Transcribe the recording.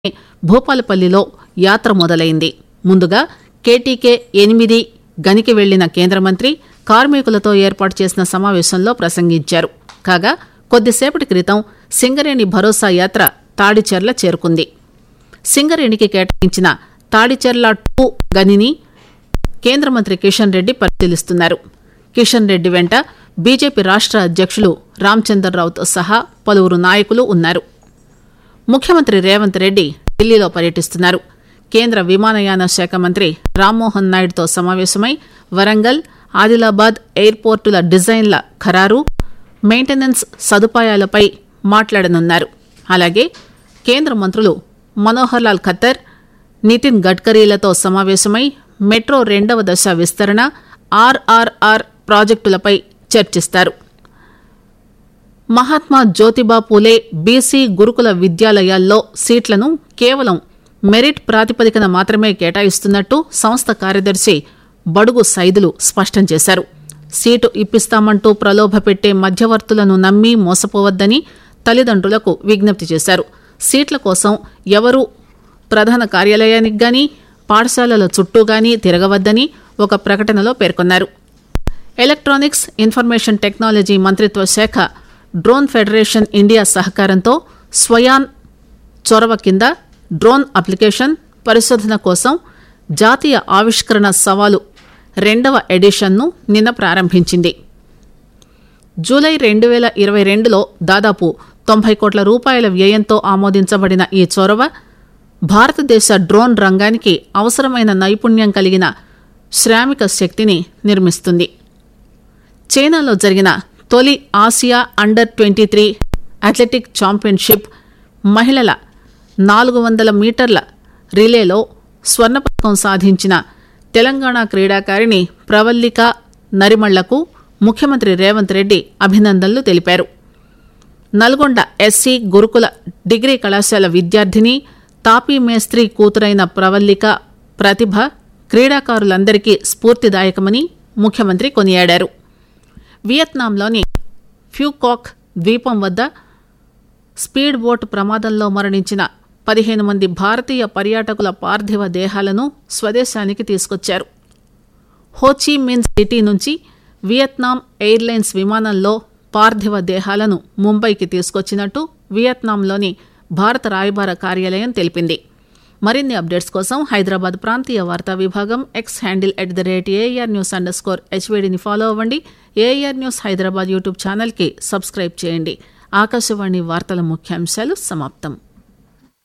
భూపాలపల్లిలో యాత్ర మొదలైంది ముందుగా కేటీకే ఎనిమిది గనికి వెళ్లిన కేంద్ర మంత్రి కార్మికులతో ఏర్పాటు చేసిన సమావేశంలో ప్రసంగించారు కాగా కొద్దిసేపటి క్రితం సింగరేణి భరోసా యాత్ర తాడిచెర్ల చేరుకుంది సింగరేణికి కేటాయించిన తాడిచెర్ల టూ గనిని కేంద్ర మంత్రి కిషన్ రెడ్డి పరిశీలిస్తున్నారు కిషన్ రెడ్డి వెంట బీజేపీ రాష్ట్ర అధ్యక్షులు రామచంద్రరావుతో సహా పలువురు నాయకులు ఉన్నారు ముఖ్యమంత్రి రేవంత్ రెడ్డి ఢిల్లీలో పర్యటిస్తున్నారు కేంద్ర విమానయాన శాఖ మంత్రి రామ్మోహన్ నాయుడుతో సమావేశమై వరంగల్ ఆదిలాబాద్ ఎయిర్పోర్టుల డిజైన్ల ఖరారు మెయింటెనెన్స్ సదుపాయాలపై మాట్లాడనున్నారు అలాగే కేంద్ర మంత్రులు మనోహర్ లాల్ ఖత్తర్ నితిన్ గడ్కరీలతో సమావేశమై మెట్రో రెండవ దశ విస్తరణ ఆర్ఆర్ఆర్ ప్రాజెక్టులపై చర్చిస్తారు మహాత్మా జ్యోతిబా పూలే బీసీ గురుకుల విద్యాలయాల్లో సీట్లను కేవలం మెరిట్ ప్రాతిపదికన మాత్రమే కేటాయిస్తున్నట్టు సంస్థ కార్యదర్శి బడుగు సైదులు స్పష్టం చేశారు సీటు ఇప్పిస్తామంటూ ప్రలోభపెట్టే మధ్యవర్తులను నమ్మి మోసపోవద్దని తల్లిదండ్రులకు విజ్ఞప్తి చేశారు సీట్ల కోసం ఎవరూ ప్రధాన కార్యాలయానికి గాని పాఠశాలల చుట్టూ గాని తిరగవద్దని ఒక ప్రకటనలో పేర్కొన్నారు ఎలక్ట్రానిక్స్ ఇన్ఫర్మేషన్ టెక్నాలజీ మంత్రిత్వ శాఖ డ్రోన్ ఫెడరేషన్ ఇండియా సహకారంతో స్వయాన్ చొరవ కింద డ్రోన్ అప్లికేషన్ పరిశోధన కోసం జాతీయ ఆవిష్కరణ సవాలు రెండవ ఎడిషన్ను నిన్న ప్రారంభించింది జూలై రెండు వేల ఇరవై రెండులో దాదాపు తొంభై కోట్ల రూపాయల వ్యయంతో ఆమోదించబడిన ఈ చొరవ భారతదేశ డ్రోన్ రంగానికి అవసరమైన నైపుణ్యం కలిగిన శ్రామిక శక్తిని నిర్మిస్తుంది చైనాలో జరిగిన తొలి Asia under twenty three athletic championship మహిళల నాలుగు వందల మీటర్ల రిలేలో స్వర్ణ పథకం సాధించిన తెలంగాణ క్రీడాకారిణి ప్రవల్లిక నరిమళ్లకు ముఖ్యమంత్రి రేవంత్ రెడ్డి అభినందనలు తెలిపారు నల్గొండ ఎస్సీ గురుకుల డిగ్రీ కళాశాల విద్యార్థిని తాపీ మేస్త్రి కూతురైన ప్రవల్లిక ప్రతిభ క్రీడాకారులందరికీ స్ఫూర్తిదాయకమని ముఖ్యమంత్రి కొనియాడారు వియత్నాంలోని ఫ్యూకాక్ ద్వీపం వద్ద స్పీడ్ బోట్ ప్రమాదంలో మరణించిన పదిహేను మంది భారతీయ పర్యాటకుల పార్థివ దేహాలను స్వదేశానికి తీసుకొచ్చారు హోచీ మిన్ సిటీ నుంచి వియత్నాం ఎయిర్లైన్స్ విమానంలో పార్థివ దేహాలను ముంబైకి తీసుకొచ్చినట్టు వియత్నాంలోని భారత రాయబార కార్యాలయం తెలిపింది మరిన్ని అప్డేట్స్ కోసం హైదరాబాద్ ప్రాంతీయ వార్తా విభాగం X handle at the rate AR news underscore స్కోర్ హెచ్వేడిని ఫాలో అవ్వండి ఏఆర్ న్యూస్ హైదరాబాద్ యూట్యూబ్ ఛానల్కి సబ్స్క్రైబ్ చేయండి ఆకాశవాణి వార్తల ముఖ్యాంశాలు సమాప్తం